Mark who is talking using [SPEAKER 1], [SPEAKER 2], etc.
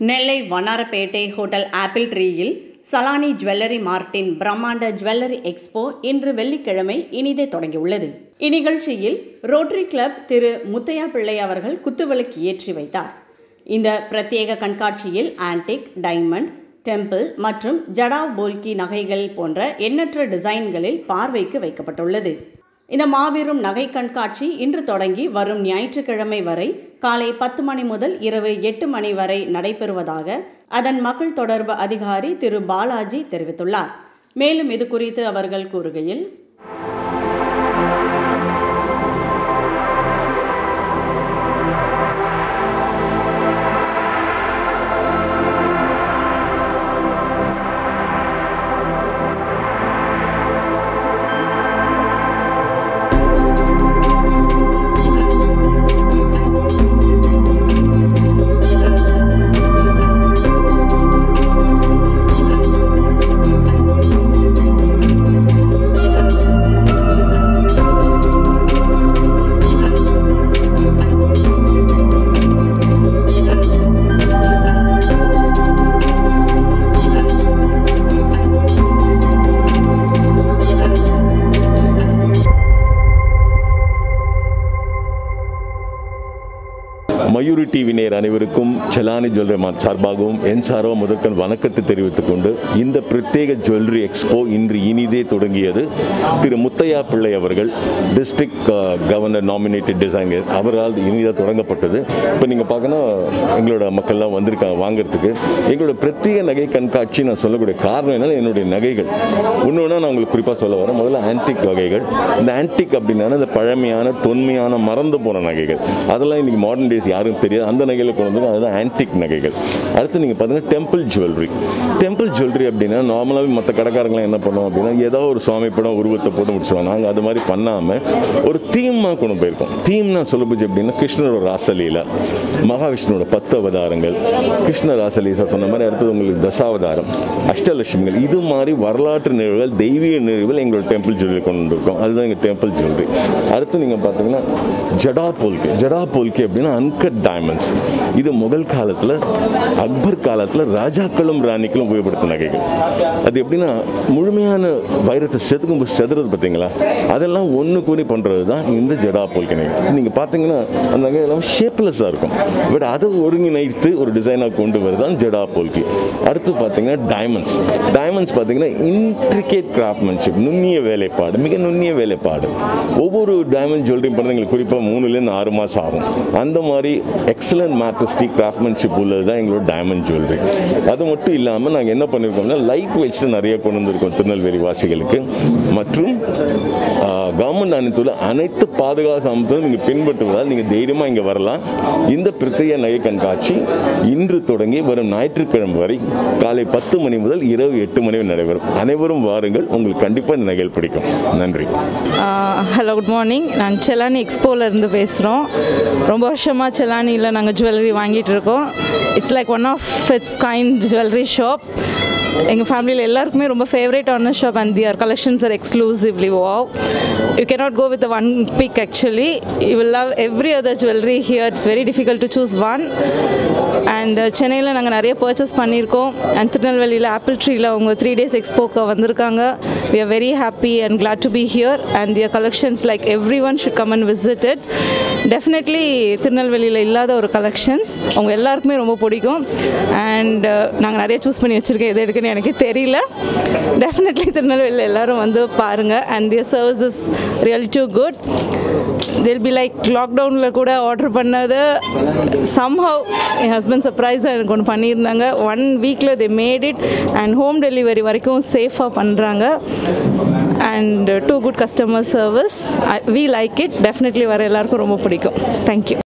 [SPEAKER 1] நெல்லை Vannarapettai hotel apple ட்ரீயில் Salani jewellery மார்ட்டின் பிரம்மாண்ட ஜுவல்லரி எக்ஸ்போ இன்று வெள்ளிக்கிழமை இனிதே தொடங்கியுள்ளது இந்நிகழ்ச்சியில் ரோட்டரி கிளப் திரு முத்தையா பிள்ளை அவர்கள் குத்துவிளக்கு ஏற்றி வைத்தார் இந்த பிரத்யேக கண்காட்சியில் ஆன்டிக் டைமண்ட் டெம்பிள் மற்றும் ஜடாவ் போல்கி நகைகள் போன்ற எண்ணற்ற டிசைன்களில் பார்வைக்கு வைக்கப்பட்டுள்ளது இந்த மாபெரும் நகை கண்காட்சி இன்று தொடங்கி வரும் ஞாயிற்றுக்கிழமை வரை காலை பத்து மணி முதல் இரவு எட்டு மணி வரை நடைபெறுவதாக அதன் மக்கள் தொடர்பு அதிகாரி திரு பாலாஜி தெரிவித்துள்ளார் மேலும் இது குறித்து அவர்கள் கூறுகையில்
[SPEAKER 2] மயூரி டிவி நேர் அனைவருக்கும் செலானி ஜுவல்லரி மார்ட் சார்பாகவும் என் சார்பாக முதற்கண் வணக்கத்தை தெரிவித்துக் கொண்டு இந்த பிரத்யேக ஜுவல்லரி எக்ஸ்போ இன்று இனிதே தொடங்கியது திரு முத்தையா பிள்ளை அவர்கள் டிஸ்ட்ரிக்ட் கவர்னர் நாமினேட்டட் டிசைனர் அவரால் இனிதாக தொடங்கப்பட்டது இப்போ நீங்கள் பார்க்கணும் எங்களோட மக்கள்லாம் வந்திருக்காங்க வாங்குறதுக்கு எங்களோட பிரத்யேக நகை கண்காட்சி நான் சொல்லக்கூடிய காரணம் என்னன்னா என்னுடைய நகைகள் இன்னொன்று நான் உங்களுக்கு குறிப்பாக சொல்ல வரேன் முதல்ல ஆன்டிக் வகைகள் இந்த ஆன்டிக் அப்படின்னா இந்த பழமையான தொன்மையான மறந்து போன நகைகள் அதெல்லாம் இன்னைக்கு மாடர்ன் டேஸ் யாரும் தெரியாது அந்த நகைகளை கொண்டு வந்து அதுதான் ஆன்டிக் நகைகள் அடுத்து நீங்கள் பார்த்தீங்கன்னா டெம்பிள் ஜுவல்லரி டெம்பிள் ஜுவல்லரி அப்படின்னா நார்மலாகவே மற்ற கடைக்காரங்களாம் என்ன பண்ணுவோம் அப்படின்னா ஏதோ ஒரு சுவாமி படம் உருவத்தை போட்டு முடிச்சுருவாங்க நாங்கள் அது மாதிரி பண்ணாமல் ஒரு தீமாக கொண்டு போயிருக்கோம் தீம்னா சொல்ல போச்சு அப்படின்னா கிருஷ்ணரோட ராசலீலா மகாவிஷ்ணுவோட பத்து அவதாரங்கள் கிருஷ்ண ராசலீலா சொன்ன மாதிரி அடுத்தது உங்களுக்கு தசாவதாரம் அஷ்டலட்சுமிகள் இது மாதிரி வரலாற்று நிகழ்வுகள் தெய்வீக நிகழ்வுகள் எங்களோட டெம்பிள் ஜுவல்லரி கொண்டு வந்திருக்கோம் அதுதான் எங்கள் டெம்பிள் ஜுவல்லரி அடுத்து நீங்கள் பார்த்தீங்கன்னா ஜடா போல்கே ஜடா போல்கே அப்படின்னா அன்கட் டைமண்ட்ஸ் இது முகல் காலத்தில் அக்பர் காலத்தில் ராஜாக்களும் ராணிக்களும் உபயோகப்படுத்த நகைகள் அது எப்படின்னா முழுமையான வைரத்தை செதுக்கும் போது செதுறது பார்த்தீங்களா அதெல்லாம் ஒன்று கூடி பண்ணுறது தான் இந்த ஜடா போல்கே நகை நீங்கள் பார்த்தீங்கன்னா அந்த நகை எல்லாம் ஷேப்லெஸ்ஸாக இருக்கும் பட் அதை ஒருங்கிணைத்து ஒரு டிசைனாக கொண்டு வருது தான் ஜடா போல்கி அடுத்து பார்த்தீங்கன்னா டைமண்ட்ஸ் டைமண்ட்ஸ் பார்த்தீங்கன்னா இன்ட்ரிகேட் கிராஃப்ட்மேன்ஷிப் நுண்ணிய வேலைப்பாடு மிக நுண்ணிய வேலைப்பாடு ஒவ்வொரு டைமண்ட் ஜுவல்லரி பண்ணுறது எங்களுக்கு குறிப்பாக மூணுலேருந்து ஆறு மாதம் ஆகும் அந்த மாதிரி எக்ஸலண்ட் மேட்ரிஸ்டி கிராஃப்ட்மேன்ஷிப் உள்ளது தான் எங்களோட டைமண்ட் ஜுவல்லரி அது மட்டும் இல்லாமல் நாங்கள் என்ன பண்ணியிருக்கோம்னா லைட் வெயிட்ஸ் நிறைய கொண்டு வந்திருக்கோம் திருநெல்வேலி வாசிகளுக்கு மற்றும் கவர்மெண்ட் அனைத்துள்ள அனைத்து பாதுகாப்பு அமைப்புகளும் நீங்கள் பின்பற்றுவதால் நீங்கள் தைரியமாக இங்கே வரலாம் இந்த பிரத்யேக நகை கண்காட்சி இன்று தொடங்கி வரும் ஞாயிற்றுக்கிழமை வரை காலை பத்து மணி முதல் இரவு எட்டு மணி வரை நடைபெறும் அனைவரும் வாருங்கள் உங்களுக்கு கண்டிப்பாக இந்த நகைகள் பிடிக்கும் நன்றி
[SPEAKER 3] ஹலோ குட் மார்னிங் நான் செலானி எக்ஸ்போவில் இருந்து பேசுகிறோம் ரொம்ப வருஷமாக செலானியில் நாங்கள் ஜுவல்லரி வாங்கிட்டு இருக்கோம் it's like one of its kind jewellery shop எங்கள் ஃபேமிலியில் எல்லாருக்குமே ரொம்ப ஃபேவரேட்டான shop and their collections are exclusively wow you cannot go with one pick actually you will love every other jewellery here it's very difficult to choose one and சென்னையில் நாங்கள் நிறைய purchase பண்ணியிருக்கோம் and திருநெல்வேலியில் ஆப்பிள் ட்ரீயில் அவங்க three days எக்ஸ்போக்கு வந்திருக்காங்க we are very happy and glad to be here and their collections like every one should come and visit it definitely திருநெல்வேலியில் இல்லாத ஒரு கலெக்ஷன்ஸ் அவங்க எல்லாருக்குமே ரொம்ப பிடிக்கும் அண்ட் நாங்கள் நிறைய சூஸ் பண்ணி வச்சுருக்கேன் எது எடுக்குன்னு எனக்கு தெரியல டெஃபினெட்லி திருநெல்வேலியில் எல்லோரும் வந்து பாருங்கள் and their service is real too good till be like லாக்டவுனில் கூட ஆர்டர் பண்ணது சம்ஹவ் என் ஹஸ்பண்ட் சர்ப்ரைஸாக எனக்கு ஒன்று பண்ணியிருந்தாங்க ஒன் வீக்கில் they made it and home delivery வரைக்கும் சேஃபாக பண்ணுறாங்க and too good customer service we like it definitely வர எல்லாருக்கும் ரொம்ப பிடிக்கும் தேங்க்யூ